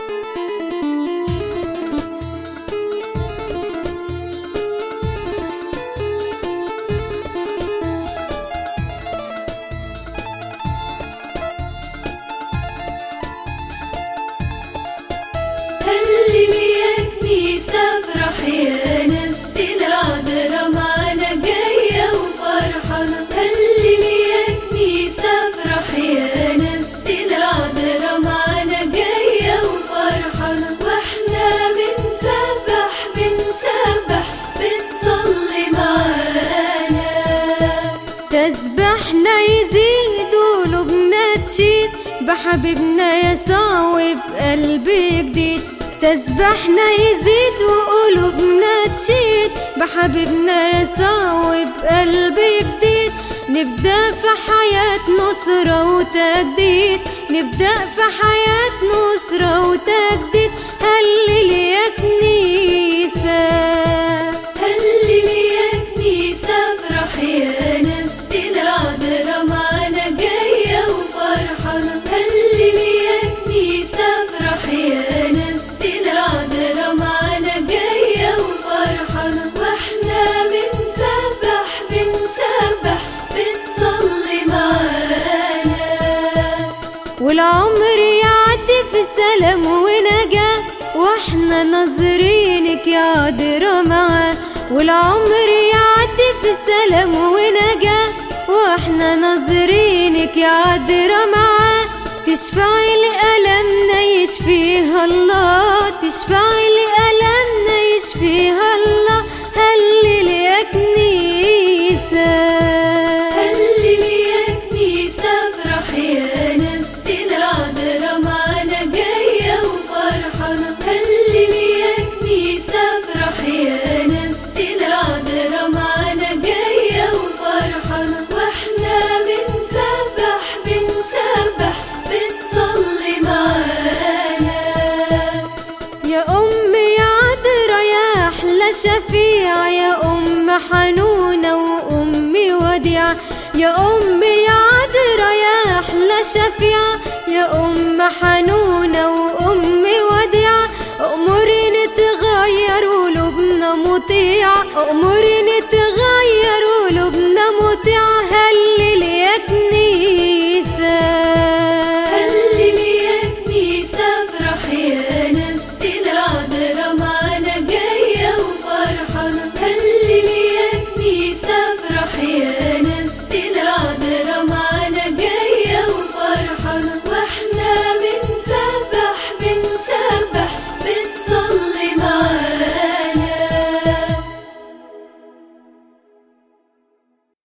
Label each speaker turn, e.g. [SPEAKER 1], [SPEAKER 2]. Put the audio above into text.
[SPEAKER 1] هللي يا كنيسة افرح يا نفسي العذرا معانا جاية وفرحانة هللي يا كنيسة افرح يا نفسي العذرا معانا جاية وفرحانة واحنا بنسبح بنسبح بتصلي معانا
[SPEAKER 2] تسبحنا يزيد وقلوبنا تشيد بحبيبنا يسوع وبقلب جديد تسبحنا يزيد وقلوبنا تشيد بحبيبنا يسوع وبقلب جديد نبدأ في حياة نصرة وتجديد نبدأ في حياة نصرة وتجديد هلل يا كنيسة
[SPEAKER 1] هللي يا كنيسة افرح يا نفسي العذرا معانا جاية وفرحانة هللي يا كنيسة افرح يا نفسي العذرا معانا جاية وفرحانة واحنا بنسبح بنسبح بتصلي معانا
[SPEAKER 2] والعمر يعدي في سلام ونجاة واحنا ناظرينك يا عذرا معاه والعمر يعدي في سلام ونجاة واحنا ناظرينك يا عذرا معاه تشفعي لألمنا يشفيها الله تشفعي لألمنا يشفيها الله هلل يا كنيسة
[SPEAKER 1] هللي يا كنيسة افرح يا نفسي العذرا معانا جاية وفرحانة هللي يا كنيسة افرح يا نفسي العذرا معانا جاية وفرحانة واحنا بنسبح بنسبح بتصلي معانا
[SPEAKER 2] يا أم يا عذرا يا أحلى شفيعة يا أم حنونة وأمي وديعة يا أم يا عذرا يا أحلى شفيعة يا أم حنونة وأمي وديعة أموري نتغير قلوبنا مطيعة أموري